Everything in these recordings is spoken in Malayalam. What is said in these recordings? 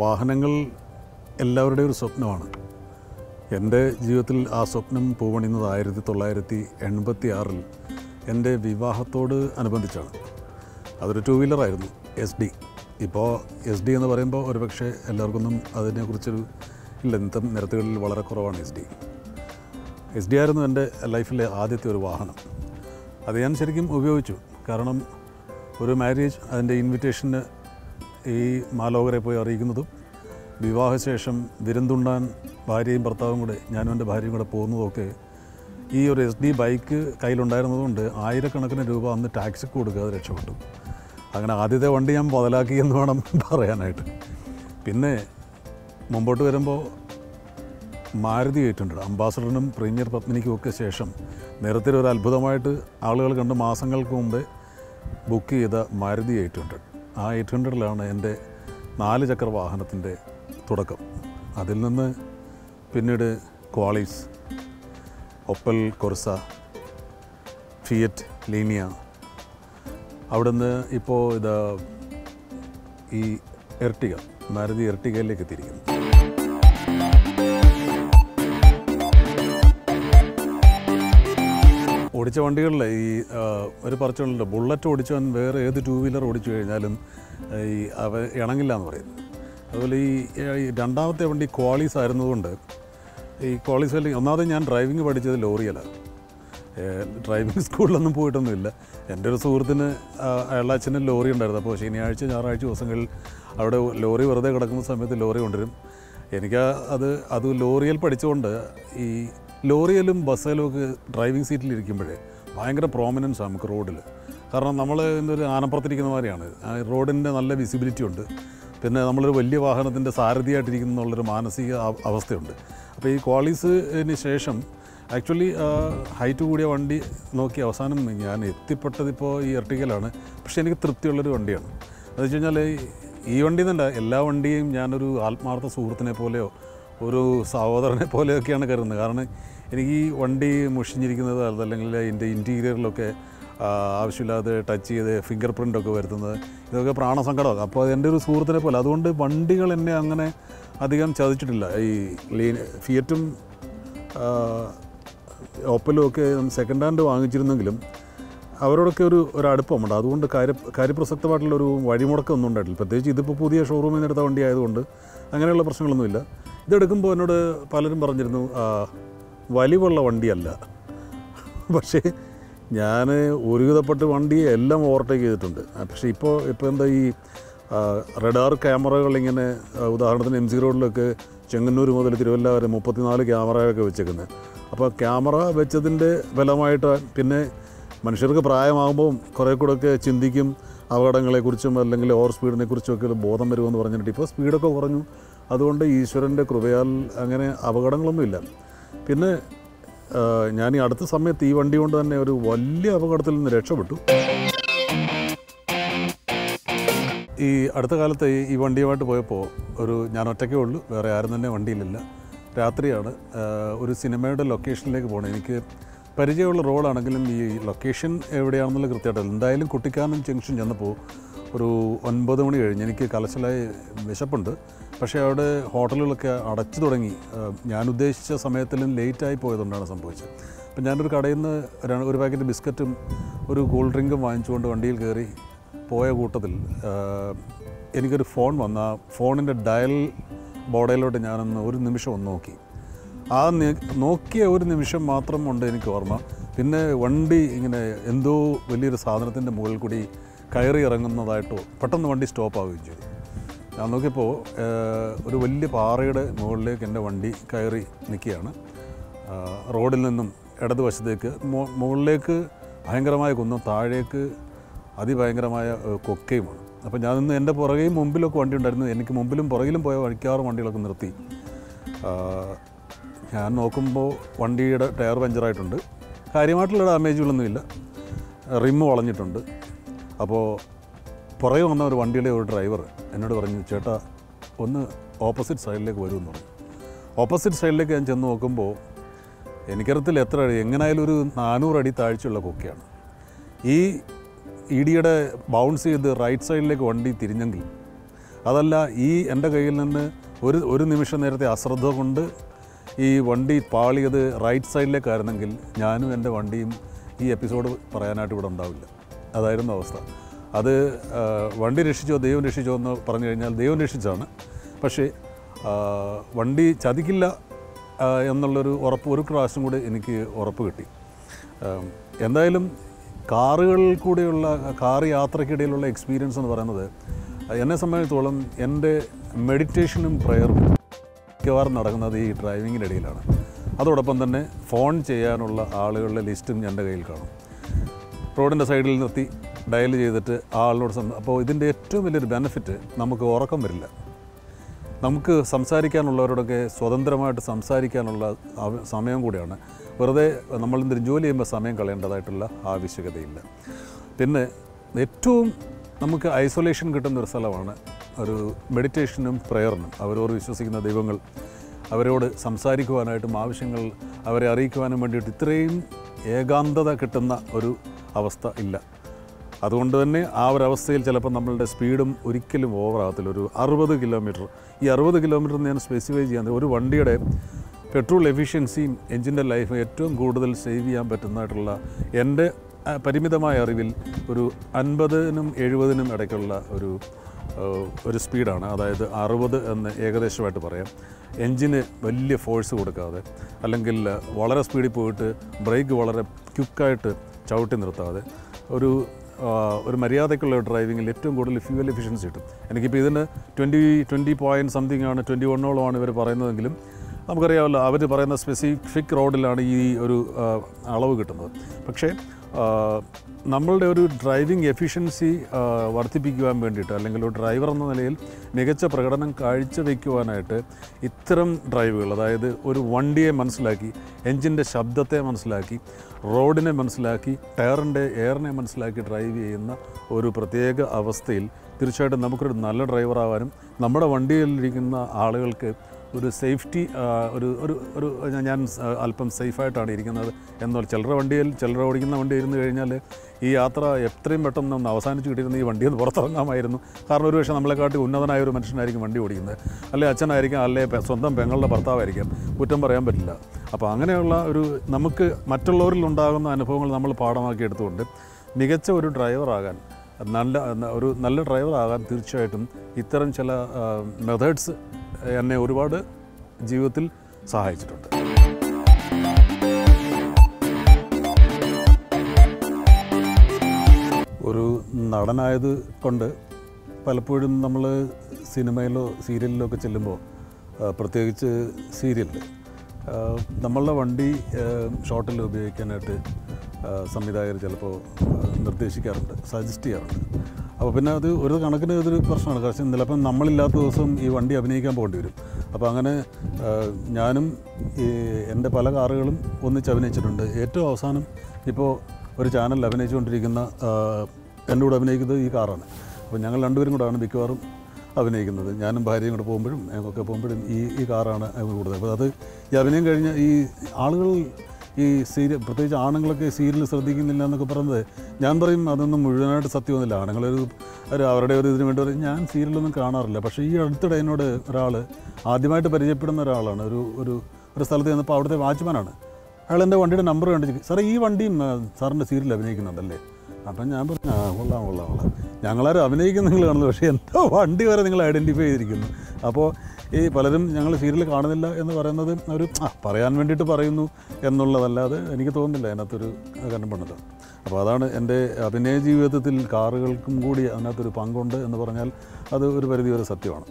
വാഹനങ്ങൾ എല്ലാവരുടെയും ഒരു സ്വപ്നമാണ് എൻ്റെ ജീവിതത്തിൽ ആ സ്വപ്നം പൂവണിയുന്നത് ആയിരത്തി തൊള്ളായിരത്തി എൺപത്തി ആറിൽ എൻ്റെ വിവാഹത്തോട് അനുബന്ധിച്ചാണ് അതൊരു ടു വീലറായിരുന്നു എസ് ഡി ഇപ്പോൾ എസ് ഡി എന്ന് പറയുമ്പോൾ ഒരുപക്ഷെ എല്ലാവർക്കൊന്നും അതിനെക്കുറിച്ചൊരു ഇല്ല ഇന്നത്തെ നിരത്തുകളിൽ വളരെ കുറവാണ് എസ് ഡി എസ് ഡി ആയിരുന്നു എൻ്റെ ലൈഫിലെ ആദ്യത്തെ ഒരു വാഹനം അത് ഞാൻ ശരിക്കും ഉപയോഗിച്ചു കാരണം ഒരു മാരേജ് അതിൻ്റെ ഇൻവിറ്റേഷന് ഈ മാലോകരെ പോയി അറിയിക്കുന്നതും വിവാഹശേഷം വിരുന്നുണ്ടാൻ ഭാര്യയും ഭർത്താവും കൂടെ ഞാനും എൻ്റെ ഭാര്യയും കൂടെ പോകുന്നതൊക്കെ ഈ ഒരു എസ് ഡി ബൈക്ക് കയ്യിലുണ്ടായിരുന്നതുകൊണ്ട് ആയിരക്കണക്കിന് രൂപ അന്ന് ടാക്സിക്ക് കൊടുക്കാതെ രക്ഷപ്പെട്ടു അങ്ങനെ ആദ്യത്തെ വണ്ടി ഞാൻ മുതലാക്കി എന്ന് വേണം പറയാനായിട്ട് പിന്നെ മുമ്പോട്ട് വരുമ്പോൾ മാരുതി ആയിട്ടുണ്ട് അംബാസഡറിനും പ്രീമിയർ പത്മിനിക്കും ഒക്കെ ശേഷം നിരത്തിൽ ഒരു അത്ഭുതമായിട്ട് ആളുകൾ കണ്ട് മാസങ്ങൾക്ക് മുമ്പേ ബുക്ക് ചെയ്ത മാരുതി എയ്റ്റ് ഹൺഡ്രഡ് ആ എയ്റ്റ് ഹൺഡ്രഡിലാണ് എൻ്റെ നാല് ചക്ര വാഹനത്തിൻ്റെ തുടക്കം അതിൽ നിന്ന് പിന്നീട് Qualis Opel Corsa Fiat Linea അവിടുന്ന് ഇപ്പോൾ ഇത് ഈ എർട്ടിക മാരുതി എർട്ടികയിലേക്ക് എത്തിയിരിക്കുന്നു ഓടിച്ച വണ്ടികളിൽ ഈ ആ, ഒരു പറച്ചുണ്ട് ബുള്ളറ്റ് ഓടിച്ചവൻ വേറെ ഏത് ടൂ വീലർ ഓടിച്ചു കഴിഞ്ഞാലും ആ, ഈ അവ ഇണങ്ങില്ല എന്ന് പറയും അതുപോലെ ഈ ഈ രണ്ടാമത്തെ വണ്ടി ക്വാളീസ് ആയിരുന്നതുകൊണ്ട് ഈ ക്വാളീസ് അല്ലെങ്കിൽ ഒന്നാമത് ഞാൻ ഡ്രൈവിംഗ് പഠിച്ചത് ലോറിയലാണ് ഡ്രൈവിംഗ് സ്കൂളിലൊന്നും പോയിട്ടൊന്നുമില്ല എൻ്റെ ഒരു സുഹൃത്തിന് ആ, അയാളുടെ അച്ഛന് ലോറി ഉണ്ടായിരുന്നു അപ്പോൾ ശനിയാഴ്ച ഞായറാഴ്ച ദിവസങ്ങളിൽ അവിടെ ലോറി വെറുതെ കിടക്കുന്ന സമയത്ത് ലോറി കൊണ്ടുവരും എനിക്ക് അത് അത് ലോറിയിൽ പഠിച്ചുകൊണ്ട് ഈ ലോറിയിലും ബസ്സിലും ഒക്കെ ഡ്രൈവിംഗ് സീറ്റിൽ ഇരിക്കുമ്പോഴേ ഭയങ്കര പ്രോമിനൻസ് നമുക്ക് റോഡിൽ കാരണം നമ്മൾ ഒരു ആനപ്പുറത്തിരിക്കുന്ന മാതിരിയാണ് ആ റോഡിൻ്റെ നല്ല വിസിബിലിറ്റി ഉണ്ട് പിന്നെ നമ്മളൊരു വലിയ വാഹനത്തിൻ്റെ സാരഥിയായിട്ടിരിക്കുന്ന എന്നുള്ളൊരു മാനസിക അവ- അവസ്ഥയുണ്ട് അപ്പോൾ ഈ ക്വാളീസിന് ശേഷം ആക്ച്വലി ഹൈറ്റ് കൂടിയ വണ്ടി നോക്കി അവസാനം ഞാൻ എത്തിപ്പെട്ടതിപ്പോൾ ഈ എർട്ടിക്കലാണ് പക്ഷേ എനിക്ക് തൃപ്തിയുള്ളൊരു വണ്ടിയാണ് എന്ന് വെച്ച് കഴിഞ്ഞാൽ ഈ വണ്ടി തന്നെ എല്ലാ വണ്ടിയും ഞാനൊരു ആത്മാർത്ഥ സുഹൃത്തിനെ പോലെയോ ഒരു സഹോദരനെ പോലെയൊക്കെയാണ് കരുതുന്നത് കാരണം എനിക്ക് ഈ വണ്ടി മുഷിഞ്ഞിരിക്കുന്നത് അതല്ലെങ്കിൽ ഇതിൻ്റെ ഇൻറ്റീരിയറിലൊക്കെ ആ, ആവശ്യമില്ലാതെ ടച്ച് ചെയ്ത് ഫിംഗർ പ്രിൻ്റൊക്കെ വരുത്തുന്നത് ഇതൊക്കെ പ്രാണസങ്കടമാണ് അപ്പോൾ അത് എൻ്റെ ഒരു സുഹൃത്തിനെ പോലെ അതുകൊണ്ട് വണ്ടികൾ എന്നെ അങ്ങനെ അധികം ചതിച്ചിട്ടില്ല ഈ ലീൻ ഫിയറ്റും ഓപ്പലും ഒക്കെ സെക്കൻഡ് ഹാൻഡ് വാങ്ങിച്ചിരുന്നെങ്കിലും അവരോടൊക്കെ ഒരു ഒരു അടുപ്പമുണ്ട് അതുകൊണ്ട് കാര്യ കാര്യപ്രസക്തമായിട്ടുള്ള ഒരു വഴിമുടക്കം ഒന്നും ഉണ്ടായിട്ടില്ല പ്രത്യേകിച്ച് ഇതിപ്പോൾ പുതിയ ഷോറൂമിൽ നിന്ന് എടുത്ത വണ്ടി ആയതുകൊണ്ട് അങ്ങനെയുള്ള പ്രശ്നങ്ങളൊന്നുമില്ല ഇതെടുക്കുമ്പോൾ എന്നോട് പലരും പറഞ്ഞിരുന്നു "ആ, വലിവുള്ള വണ്ടിയല്ല പക്ഷേ ഞാൻ ഒരുവിധപ്പെട്ട് വണ്ടിയെ എല്ലാം ഓവർടേക്ക് ചെയ്തിട്ടുണ്ട് ആ, പക്ഷേ ഇപ്പോൾ ഇപ്പോൾ എന്താ ഈ റഡാർ ക്യാമറകൾ ഇങ്ങനെ ആ, ഉദാഹരണത്തിന് എം സി റോഡിലൊക്കെ ചെങ്ങന്നൂർ മുതൽ തിരുവല്ല വരെ മുപ്പത്തിനാല് ക്യാമറയൊക്കെ വെച്ചേക്കുന്നത് അപ്പോൾ ക്യാമറ വെച്ചതിൻ്റെ ഫലമായിട്ട് പിന്നെ മനുഷ്യർക്ക് പ്രായമാകുമ്പോൾ കുറേ കൂടെയൊക്കെ ചിന്തിക്കും അപകടങ്ങളെക്കുറിച്ചും അല്ലെങ്കിൽ ഓവർ സ്പീഡിനെ കുറിച്ചുമൊക്കെ ഒരു ബോധം വരുമെന്ന് പറഞ്ഞിട്ട് ഇപ്പോൾ സ്പീഡൊക്കെ കുറഞ്ഞു അതുകൊണ്ട് ഈശ്വരൻ്റെ കൃപയാൽ അങ്ങനെ അപകടങ്ങളൊന്നുമില്ല പിന്നെ ആ, ഞാൻ ഈ അടുത്ത സമയത്ത് ഈ വണ്ടി കൊണ്ട് തന്നെ ഒരു വലിയ അപകടത്തിൽ നിന്ന് രക്ഷപ്പെട്ടു ഈ അടുത്ത കാലത്ത് ഈ- ഈ വണ്ടിയുമായിട്ട് പോയപ്പോൾ ഒരു ഞാൻ ഒറ്റയ്ക്കേ ഉള്ളൂ വേറെ ആരും തന്നെ വണ്ടിയിലില്ല രാത്രിയാണ് ആ, ഒരു സിനിമയുടെ ലൊക്കേഷനിലേക്ക് പോകണം എനിക്ക് പരിചയമുള്ള റോഡാണെങ്കിലും ഈ ലൊക്കേഷൻ എവിടെയാണെന്നുള്ള കൃത്യമായിട്ടില്ല എന്തായാലും കുട്ടിക്കാനം ജംഗ്ഷൻ ചെന്നപ്പോൾ ഒരു ഒൻപത് മണി കഴിഞ്ഞ് എനിക്ക് കലശലായി വിശപ്പുണ്ട് പക്ഷേ അവിടെ ഹോട്ടലുകളൊക്കെ അടച്ചു തുടങ്ങി ആ, ഞാൻ ഉദ്ദേശിച്ച സമയത്തിലും ലേറ്റായി പോയതുകൊണ്ടാണ് സംഭവിച്ചത് അപ്പം ഞാനൊരു കടയിൽ നിന്ന് ര- ഒരു പാക്കറ്റ് ബിസ്ക്കറ്റും ഒരു കൂൾ ഡ്രിങ്കും വാങ്ങിച്ചുകൊണ്ട് വണ്ടിയിൽ കയറി പോയ കൂട്ടത്തിൽ ആ, എനിക്കൊരു ഫോൺ വന്ന ആ ഫോണിൻ്റെ ഡയൽ ബോർഡയിലോട്ട് ഞാനൊന്ന് ഒരു നിമിഷം ഒന്ന് നോക്കി ആ നി- നോക്കിയ ഒരു നിമിഷം മാത്രം ഉണ്ട് എനിക്ക് ഓർമ്മ പിന്നെ വണ്ടി ഇങ്ങനെ എന്തോ വലിയൊരു സാധനത്തിൻ്റെ മുകളിൽ കൂടി കയറി ഇറങ്ങുന്നതായിട്ടോ പെട്ടെന്ന് വണ്ടി സ്റ്റോപ്പ് ആവുകയും ചെയ്തു ഞാൻ നോക്കിയപ്പോൾ ഏഹ്, ഒരു വലിയ പാറയുടെ മുകളിലേക്ക് എൻ്റെ വണ്ടി കയറി നിൽക്കുകയാണ് ആ, റോഡിൽ നിന്നും ഇടതുവശത്തേക്ക് മു- മുകളിലേക്ക് ഭയങ്കരമായ കുന്നും താഴേക്ക് അതിഭയങ്കരമായ ഏഹ്, കൊക്കയുമാണ് അപ്പോൾ ഞാൻ ഇന്ന് എൻ്റെ പുറകെയും മുമ്പിലൊക്കെ വണ്ടി ഉണ്ടായിരുന്നു എനിക്ക് മുമ്പിലും പുറകിലും പോയ വഴിക്കാറ് വണ്ടികളൊക്കെ നിർത്തി ആ, ഞാൻ നോക്കുമ്പോൾ വണ്ടിയുടെ ടയർ പഞ്ചറായിട്ടുണ്ട് കാര്യമായിട്ടുള്ള ഡാമേജുകളൊന്നുമില്ല റിമ്മ് വളഞ്ഞിട്ടുണ്ട് അപ്പോൾ പുറകെ വന്ന ഒരു വണ്ടിയുടെ ഒരു ഡ്രൈവർ എന്നോട് പറഞ്ഞു ചേട്ടാ ഒന്ന് ഓപ്പോസിറ്റ് സൈഡിലേക്ക് വരുമെന്ന് പറഞ്ഞു ഓപ്പോസിറ്റ് സൈഡിലേക്ക് ഞാൻ ചെന്ന് നോക്കുമ്പോൾ എനിക്കറിയത്തില്ല എത്ര അടി എങ്ങനെയായാലും ഒരു നാനൂറ് അടി താഴ്ചയുള്ള കൊക്കയാണ് ഈ ഇടിയുടെ ബൗൺസ് ചെയ്ത് റൈറ്റ് സൈഡിലേക്ക് വണ്ടി തിരിഞ്ഞെങ്കിൽ അതല്ല ഈ എൻ്റെ കയ്യിൽ നിന്ന് ഒരു ഒരു നിമിഷം നേരത്തെ അശ്രദ്ധ കൊണ്ട് ഈ വണ്ടി പാളിയത് റൈറ്റ് സൈഡിലേക്കായിരുന്നെങ്കിൽ ഞാനും എൻ്റെ വണ്ടിയും ഈ എപ്പിസോഡ് പറയാനായിട്ട് ഇവിടെ ഉണ്ടാവില്ല അതായിരുന്നു അവസ്ഥ അത് ആ, വണ്ടി രക്ഷിച്ചോ ദൈവം രക്ഷിച്ചോ എന്ന് പറഞ്ഞു കഴിഞ്ഞാൽ ദൈവം രക്ഷിച്ചാണ് പക്ഷേ ആ, വണ്ടി ചതിക്കില്ല ആ, എന്നുള്ളൊരു ഉറപ്പ് ഒരു പ്രാവശ്യം കൂടി എനിക്ക് ഉറപ്പ് കിട്ടി ആം, എന്തായാലും കാറുകളിൽ കൂടെയുള്ള കാർ യാത്രക്കിടയിലുള്ള എക്സ്പീരിയൻസ് എന്ന് പറയുന്നത് എന്നെ സംബന്ധിച്ചിടത്തോളം എൻ്റെ മെഡിറ്റേഷനും പ്രയറും മിക്കവാറും നടക്കുന്നത് ഈ ഡ്രൈവിങ്ങിൻ്റെ ഇടയിലാണ് അതോടൊപ്പം തന്നെ ഫോൺ ചെയ്യാനുള്ള ആളുകളുടെ ലിസ്റ്റും എൻ്റെ കയ്യിൽ കാണും റോഡിൻ്റെ സൈഡിൽ നിർത്തി ഡയൽ ചെയ്തിട്ട് ആ ആളിനോട് സം അപ്പോൾ ഇതിൻ്റെ ഏറ്റവും വലിയൊരു ബെനിഫിറ്റ് നമുക്ക് ഉറക്കം വരില്ല നമുക്ക് സംസാരിക്കാനുള്ളവരോടൊക്കെ സ്വതന്ത്രമായിട്ട് സംസാരിക്കാനുള്ള അവ- സമയം കൂടിയാണ് വെറുതെ നമ്മൾ എന്തെങ്കിലും ജോലി ചെയ്യുമ്പോൾ സമയം കളയേണ്ടതായിട്ടുള്ള ആവശ്യകതയില്ല പിന്നെ ഏറ്റവും നമുക്ക് ഐസൊലേഷൻ കിട്ടുന്ന ഒരു സ്ഥലമാണ് ഒരു മെഡിറ്റേഷനും പ്രയറിനും അവരോട് വിശ്വസിക്കുന്ന ദൈവങ്ങൾ അവരോട് സംസാരിക്കുവാനായിട്ടും ആവശ്യങ്ങൾ അവരെ അറിയിക്കുവാനും വേണ്ടിയിട്ട് ഇത്രയും ഏകാന്തത കിട്ടുന്ന ഒരു അവസ്ഥ ഇല്ല അതുകൊണ്ട് തന്നെ ആ ഒരു അവസ്ഥയിൽ ചിലപ്പോൾ നമ്മളുടെ സ്പീഡും ഒരിക്കലും ഓവറാകത്തില്ല ഒരു അറുപത് കിലോമീറ്റർ ഈ അറുപത് കിലോമീറ്റർ ഞാൻ സ്പെസിഫൈ ചെയ്യാൻ ഒരു വണ്ടിയുടെ പെട്രോൾ എഫിഷ്യൻസിയും എഞ്ചിൻ്റെ ലൈഫും ഏറ്റവും കൂടുതൽ സേവ് ചെയ്യാൻ പറ്റുന്നതായിട്ടുള്ള എൻ്റെ ആ, പരിമിതമായ അറിവിൽ ഒരു അൻപതിനും എഴുപതിനും ഇടയ്ക്കുള്ള ഒരു ആ, ഒരു സ്പീഡാണ് അതായത് അറുപത് എന്ന് ഏകദേശമായിട്ട് പറയാം എൻജിന് വലിയ ഫോഴ്സ് കൊടുക്കാതെ അല്ലെങ്കിൽ വളരെ സ്പീഡിൽ പോയിട്ട് ബ്രേക്ക് വളരെ ക്വിക്കായിട്ട് ചവിട്ടി നിർത്താതെ ഒരു ആ, ഒരു മര്യാദയ്ക്കുള്ള ഡ്രൈവിങ്ങിൽ ഏറ്റവും കൂടുതൽ ഫ്യൂവൽ എഫിഷ്യൻസി കിട്ടും എനിക്കിപ്പോൾ ഇതിന് ട്വൻറ്റി ട്വൻറ്റി പോയിൻറ്റ് സംതിങ് ആണ് ട്വൻറ്റി വണ്ണോളമാണ് ഇവർ പറയുന്നതെങ്കിലും നമുക്കറിയാമല്ലോ അവർ പറയുന്ന സ്പെസിഫിക് റോഡിലാണ് ഈ ഒരു ആ, അളവ് കിട്ടുന്നത് പക്ഷേ ആ, നമ്മളുടെ ഒരു ഡ്രൈവിംഗ് എഫിഷ്യൻസി ആ, വർദ്ധിപ്പിക്കുവാൻ വേണ്ടിയിട്ട് അല്ലെങ്കിൽ ഒരു ഡ്രൈവർ എന്ന നിലയിൽ മികച്ച പ്രകടനം കാഴ്ചവെക്കുവാനായിട്ട് ഇത്തരം ഡ്രൈവുകൾ അതായത് ഒരു വണ്ടിയെ മനസ്സിലാക്കി എൻജിൻ്റെ ശബ്ദത്തെ മനസ്സിലാക്കി റോഡിനെ മനസ്സിലാക്കി ടയറിൻ്റെ എയറിനെ മനസ്സിലാക്കി ഡ്രൈവ് ചെയ്യുന്ന ഒരു പ്രത്യേക അവസ്ഥയിൽ തീർച്ചയായിട്ടും നമുക്കൊരു നല്ല ഡ്രൈവറാവാനും നമ്മുടെ വണ്ടിയിലിരിക്കുന്ന ആളുകൾക്ക് ഒരു സേഫ്റ്റി ഒരു ഒരു ഒരു ഞാൻ- ഞാൻ സ- അല്പം സേഫായിട്ടാണ് ഇരിക്കുന്നത് എന്നാൽ ചിലരുടെ വണ്ടിയിൽ ചിലർ ഓടിക്കുന്ന വണ്ടി ഇരുന്ന് കഴിഞ്ഞാൽ ഈ യാത്ര എത്രയും പെട്ടെന്ന് ഒന്ന് അവസാനിച്ച് കിട്ടിയിരുന്ന ഈ വണ്ടിയിൽ നിന്ന് പുറത്തിറങ്ങാമായിരുന്നു കാരണം ഒരു പക്ഷേ നമ്മളെക്കാട്ടി ഉന്നതനായ ഒരു മനുഷ്യനായിരിക്കും വണ്ടി ഓടിക്കുന്നത് അല്ലെ അച്ഛനായിരിക്കാം അല്ലെ പെ- സ്വന്തം പെങ്ങളുടെ ഭർത്താവായിരിക്കാം കുറ്റം പറയാൻ പറ്റില്ല അപ്പോൾ അങ്ങനെയുള്ള ഒരു നമുക്ക് മറ്റുള്ളവരിൽ ഉണ്ടാകുന്ന അനുഭവങ്ങൾ നമ്മൾ പാഠമാക്കി എടുത്തുകൊണ്ട് മികച്ച ഒരു ഡ്രൈവറാകാൻ നല്ല ഒരു നല്ല ഡ്രൈവറാകാൻ തീർച്ചയായിട്ടും ഇത്തരം ചില മെത്തേഡ്സ് എന്നെ ഒരുപാട് ജീവിതത്തിൽ സഹായിച്ചിട്ടുണ്ട് ഒരു നടനായത് കൊണ്ട് പലപ്പോഴും നമ്മൾ സിനിമയിലോ സീരിയലിലോ ഒക്കെ ചെല്ലുമ്പോൾ ആ, പ്രത്യേകിച്ച് സീരിയലിൽ നമ്മളുടെ വണ്ടി ഷോട്ടിൽ ഉപയോഗിക്കാനായിട്ട് ആ, സംവിധായകർ ചിലപ്പോൾ ആ, നിർദ്ദേശിക്കാറുണ്ട് സജസ്റ്റ് ചെയ്യാറുണ്ട് അപ്പോൾ പിന്നെ അത് ഒരു കണക്കിന് ഇതൊരു പ്രശ്നമാണ് കാരണം ചിലപ്പം നമ്മളില്ലാത്ത ദിവസം ഈ വണ്ടി അഭിനയിക്കാൻ പോകേണ്ടി വരും അപ്പോൾ അങ്ങനെ ആ, ഞാനും ഈ എൻ്റെ പല കാറുകളും ഒന്നിച്ച് അഭിനയിച്ചിട്ടുണ്ട് ഏറ്റവും അവസാനം ഇപ്പോൾ ഒരു ചാനലിൽ അഭിനയിച്ചുകൊണ്ടിരിക്കുന്ന ആ, എൻ്റെ കൂടെ അഭിനയിക്കുന്നത് ഈ കാറാണ് അപ്പോൾ ഞങ്ങൾ രണ്ടുപേരും കൂടെയാണ് മിക്കവാറും അഭിനയിക്കുന്നത് ഞാനും ഭാര്യയും കൂടെ പോകുമ്പോഴും ഞങ്ങളൊക്കെ പോകുമ്പോഴും ഈ ഈ കാറാണ് കൂടുതൽ അപ്പോൾ അത് ഈ അഭിനയം കഴിഞ്ഞ ഈ ആളുകൾ ഈ സീരിയൽ പ്രത്യേകിച്ച് ആണുങ്ങളൊക്കെ സീരിയൽ ശ്രദ്ധിക്കുന്നില്ല എന്നൊക്കെ പറയുന്നത് ഞാൻ പറയും അതൊന്നും മുഴുവനായിട്ട് സത്യമൊന്നുമില്ല ആണുങ്ങളൊരു ഒരു അവരുടെ ഒരു ഇതിന് വേണ്ടി പറയും ഞാൻ സീരിയലൊന്നും കാണാറില്ല പക്ഷേ ഈ അടുത്തിടെ എന്നോട് ഒരാൾ ആദ്യമായിട്ട് പരിചയപ്പെടുന്ന ഒരാളാണ് ഒരു ഒരു ഒരു സ്ഥലത്ത് ചെന്നപ്പോൾ അവിടുത്തെ വാച്ച്മാനാണ് അയാൾ എൻ്റെ വണ്ടിയുടെ നമ്പർ കണ്ടിട്ട് സാറേ ഈ വണ്ടിയും ആ, സാറിൻ്റെ സീരിയൽ അഭിനയിക്കുന്നുണ്ടല്ലേ അപ്പം ഞാൻ പറഞ്ഞു ആ കൊള്ളാം കൊള്ളാം കൊള്ളാം ഞങ്ങളാരും അഭിനയിക്കുന്ന നിങ്ങൾ കാണുന്നത് പക്ഷേ എൻ്റെ വണ്ടി വരെ നിങ്ങൾ ഐഡൻറ്റിഫൈ ചെയ്തിരിക്കുന്നു അപ്പോൾ ഈ പലരും ഞങ്ങൾ സീരിയൽ കാണുന്നില്ല എന്ന് പറയുന്നത് ഒരു ആ പറയാൻ വേണ്ടിയിട്ട് പറയുന്നു എന്നുള്ളതല്ലാതെ എനിക്ക് തോന്നുന്നില്ല അതിനകത്തൊരു കണ്ടുപണ്ണത് അപ്പോൾ അതാണ് എൻ്റെ അഭിനയ ജീവിതത്തിൽ കാറുകൾക്കും കൂടി അതിനകത്തൊരു പങ്കുണ്ട് എന്ന് പറഞ്ഞാൽ അത് ഒരു പരിധി വരെ സത്യമാണ്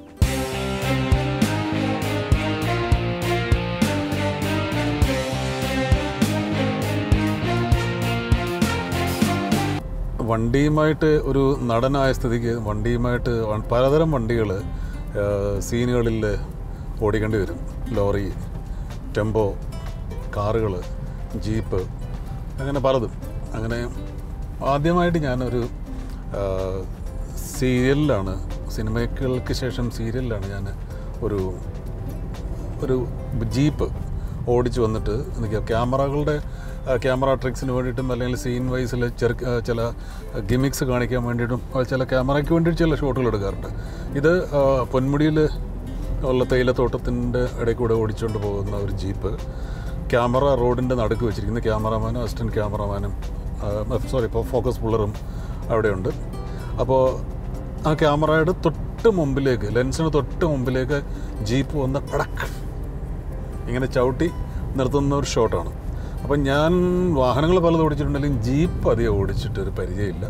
വണ്ടിയുമായിട്ട് ഒരു നടനായ സ്ഥിതിക്ക് വണ്ടിയുമായിട്ട് വ- പലതരം വണ്ടികൾ സീനുകളിൽ ഓടിക്കേണ്ടി വരും ലോറി ടെമ്പോ കാറുകൾ ജീപ്പ് അങ്ങനെ പലതും അങ്ങനെ ആദ്യമായിട്ട് ഞാനൊരു ആ, സീരിയലിലാണ് സിനിമകൾക്ക് ശേഷം സീരിയലിലാണ് ഞാൻ ഒരു ഒരു ജീപ്പ് ഓടിച്ചു വന്നിട്ട് എനിക്ക് ക്യാമറകളുടെ ക്യാമറ ട്രിക്സിന് വേണ്ടിയിട്ടും അല്ലെങ്കിൽ സീൻ വൈസിൽ ചെറു ആ, ചില ഗിമിക്സ് കാണിക്കാൻ വേണ്ടിയിട്ടും ആ, ചില ക്യാമറയ്ക്ക് വേണ്ടിയിട്ട് ചില ഷോട്ടുകൾ എടുക്കാറുണ്ട് ഇത് ആ, പൊന്മുടിയിൽ ഉള്ള തേയിലത്തോട്ടത്തിൻ്റെ ഇടയിൽ കൂടെ ഓടിച്ചുകൊണ്ട് പോകുന്ന ഒരു ജീപ്പ് ക്യാമറ റോഡിൻ്റെ നടുക്ക് വെച്ചിരിക്കുന്ന ക്യാമറമാനും അസിസ്റ്റൻറ്റ് ക്യാമറമാനും സോറി ഇപ്പോൾ ഫോക്കസ് പുള്ളറും അവിടെയുണ്ട് അപ്പോൾ ആ ക്യാമറയുടെ തൊട്ട് മുമ്പിലേക്ക് ലെൻസിന് തൊട്ട് മുമ്പിലേക്ക് ജീപ്പ് വന്ന് പടക്ക് ഇങ്ങനെ ചവിട്ടി നിർത്തുന്ന ഒരു ഷോട്ടാണ് അപ്പം ഞാൻ വാഹനങ്ങൾ പലതും ഓടിച്ചിട്ടുണ്ടെങ്കിലും ജീപ്പ് അധികം ഓടിച്ചിട്ട് ഒരു പരിചയമില്ല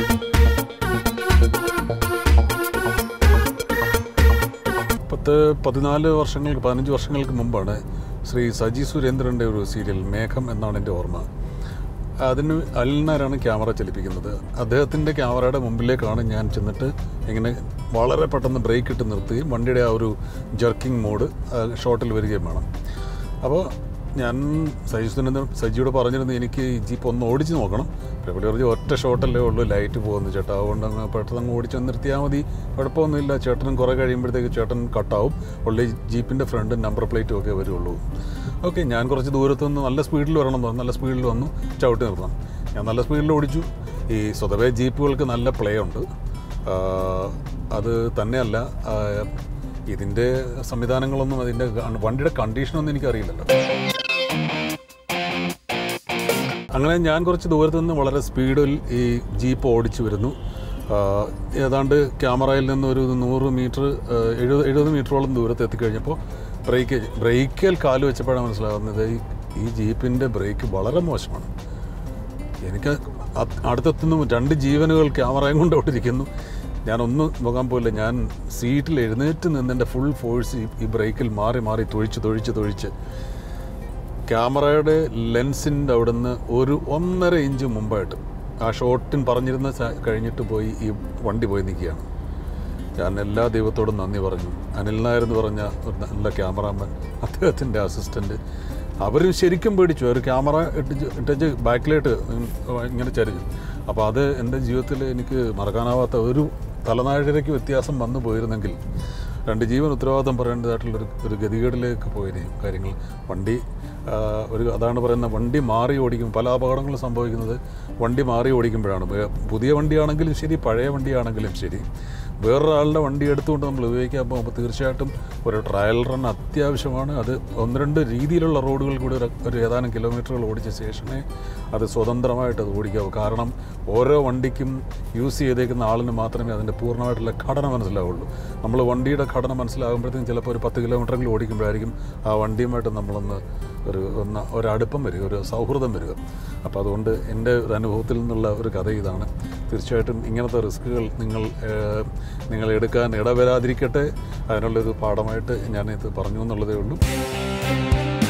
പത്ത് പതിനാല് വർഷങ്ങൾക്ക് പതിനഞ്ച് വർഷങ്ങൾക്ക് മുമ്പാണ് ശ്രീ സജി സുരേന്ദ്രൻ്റെ ഒരു സീരിയൽ മേഘം എന്നാണ് എൻ്റെ ഓർമ്മ അതിന് അൽനാരാണ് ക്യാമറ ചലിപ്പിക്കുന്നത് അദ്ദേഹത്തിൻ്റെ ക്യാമറയുടെ മുമ്പിലേക്കാണ് ഞാൻ ചെന്നിട്ട് ഇങ്ങനെ വളരെ പെട്ടെന്ന് ബ്രേക്ക് ഇട്ട് നിർത്തുകയും വണ്ടിയുടെ ആ ഒരു ജർക്കിംഗ് മോഡ് ഷോട്ടിൽ വരികയും വേണം അപ്പോൾ ഞാൻ സജി സുരേന്ദ്രൻ സജിയോട് പറഞ്ഞിരുന്നു എനിക്ക് ഈ ജീപ്പ് ഒന്ന് ഓടിച്ച് നോക്കണം അപ്പോൾ പുള്ളി പറഞ്ഞു ഒറ്റ ഷോട്ടല്ലേ ഉള്ളൂ ലൈറ്റ് പോകുന്നു ചേട്ടാ അതുകൊണ്ട് അങ്ങ് പെട്ടെന്ന് അങ്ങ് ഓടിച്ച് നിർത്തിയാൽ മതി കുഴപ്പമൊന്നുമില്ല ചേട്ടനും കുറേ കഴിയുമ്പോഴത്തേക്ക് ചേട്ടൻ കട്ടാവും ഉള്ളി ജീപ്പിൻ്റെ ഫ്രണ്ട് നമ്പർ പ്ലേറ്റും ഒക്കെ വരുള്ളൂ ഓക്കെ ഞാൻ കുറച്ച് ദൂരത്ത് നിന്ന് നല്ല സ്പീഡിൽ വരണം എന്ന് പറഞ്ഞു നല്ല സ്പീഡിൽ വന്നു ചവിട്ടി നിർത്തണം ഞാൻ നല്ല സ്പീഡിൽ ഓടിച്ചു ഈ സ്വതവേ ജീപ്പുകൾക്ക് നല്ല പ്ലേ ഉണ്ട് ആ, അത് തന്നെയല്ല ആ, ഇതിൻ്റെ സംവിധാനങ്ങളൊന്നും അതിൻ്റെ വണ്ടിയുടെ കണ്ടീഷനൊന്നും എനിക്കറിയില്ലല്ലോ അങ്ങനെ ഞാൻ കുറച്ച് ദൂരത്ത് നിന്ന് വളരെ സ്പീഡിൽ ഈ ജീപ്പ് ഓടിച്ചു വരുന്നു ആ, ഏതാണ്ട് ക്യാമറയിൽ നിന്ന് ഒരു നൂറ് മീറ്റർ എഴുപത് എഴുപത് മീറ്ററോളം ദൂരത്ത് എത്തിക്കഴിഞ്ഞപ്പോൾ ബ്രേക്ക് ബ്രേക്കിൽ കാല് വെച്ചപ്പോഴാണ് മനസ്സിലാകുന്നത് ഈ ഈ ജീപ്പിൻ്റെ ബ്രേക്ക് വളരെ മോശമാണ് എനിക്ക് അത് അടുത്തെത്തുന്നു രണ്ട് ജീവനുകൾ ക്യാമറയും കൊണ്ട് അവിടെ ഇരിക്കുന്നു ഞാനൊന്നും നോക്കാൻ പോയില്ല ഞാൻ സീറ്റിൽ എഴുന്നേറ്റ് നിന്നെൻ്റെ ഫുൾ ഫോഴ്സ് ഈ ബ്രേക്കിൽ മാറി മാറി തൊഴിച്ച് തൊഴിച്ച് തൊഴിച്ച് ക്യാമറയുടെ ലെൻസിൻ്റെ അവിടുന്ന് ഒരു ഒന്നര ഇഞ്ച് മുമ്പായിട്ട് ആ ഷോട്ടിൻ പറഞ്ഞിരുന്ന സ- കഴിഞ്ഞിട്ട് പോയി ഈ വണ്ടി പോയി നിൽക്കുകയാണ് ഞാൻ എല്ലാ ദൈവത്തോടും നന്ദി പറഞ്ഞു അനിൽ നായർ എന്ന് പറഞ്ഞ ഒരു നല്ല ക്യാമറാമാൻ അദ്ദേഹത്തിൻ്റെ അസിസ്റ്റൻറ്റ് അവരും ശരിക്കും പേടിച്ചു ഒരു ക്യാമറ ഇട്ടിച്ച് ഇട്ടിച്ച് ബാക്കിലോട്ട് ഇങ്ങനെ ചരിഞ്ഞു അപ്പോൾ അത് എൻ്റെ ജീവിതത്തിൽ എനിക്ക് മറക്കാനാവാത്ത ഒരു തലനാഴികയ്ക്ക് വ്യത്യാസം വന്നു പോയിരുന്നെങ്കിൽ രണ്ട് ജീവൻ ഉത്തരവാദിത്തം പറയേണ്ടതായിട്ടുള്ളൊരു ഒരു ഗതികേടിലേക്ക് പോയിന് കാര്യങ്ങൾ വണ്ടി ആ, ഒരു അതാണ് പറയുന്നത് വണ്ടി മാറി ഓടിക്കും പല അപകടങ്ങളും സംഭവിക്കുന്നത് വണ്ടി മാറി ഓടിക്കുമ്പോഴാണ് വേ- പുതിയ വണ്ടിയാണെങ്കിലും ശരി പഴയ വണ്ടിയാണെങ്കിലും ശരി വേറൊരാളുടെ വണ്ടി എടുത്തുകൊണ്ട് നമ്മൾ ഉപയോഗിക്കാൻ പോകുമ്പോൾ തീർച്ചയായിട്ടും ഒരു ട്രയൽ റൺ അത്യാവശ്യമാണ് അത് ഒന്ന് രണ്ട് രീതിയിലുള്ള റോഡുകൾ കൂടി ഒരു ഒരു ഏതാനും കിലോമീറ്ററുകൾ ഓടിച്ച ശേഷമേ അത് സ്വതന്ത്രമായിട്ട് അത് ഓടിക്കാവൂ കാരണം ഓരോ വണ്ടിക്കും യൂസ് ചെയ്തേക്കുന്ന ആളിന് മാത്രമേ അതിൻ്റെ പൂർണ്ണമായിട്ടുള്ള ഘടന മനസ്സിലാവുള്ളൂ നമ്മൾ വണ്ടിയുടെ ഘടന മനസ്സിലാകുമ്പോഴത്തേക്കും ചിലപ്പോൾ ഒരു പത്ത് കിലോമീറ്ററെങ്കിലും ഓടിക്കുമ്പോഴായിരിക്കും ആ വണ്ടിയുമായിട്ട് നമ്മളൊന്ന് ഒരു ഒന്ന് ഒരടുപ്പം വരിക ഒരു സൗഹൃദം വരിക അപ്പോൾ അതുകൊണ്ട് എൻ്റെ ഒരു അനുഭവത്തിൽ നിന്നുള്ള ഒരു കഥ ഇതാണ് തീർച്ചയായിട്ടും ഇങ്ങനത്തെ റിസ്ക്കുകൾ നിങ്ങൾ ഏഹ്, നിങ്ങൾ എടുക്കാൻ ഇടവരാതിരിക്കട്ടെ അതിനുള്ളൊരു പാഠമായിട്ട് ഞാനിത് പറഞ്ഞു എന്നുള്ളതേ ഉള്ളൂ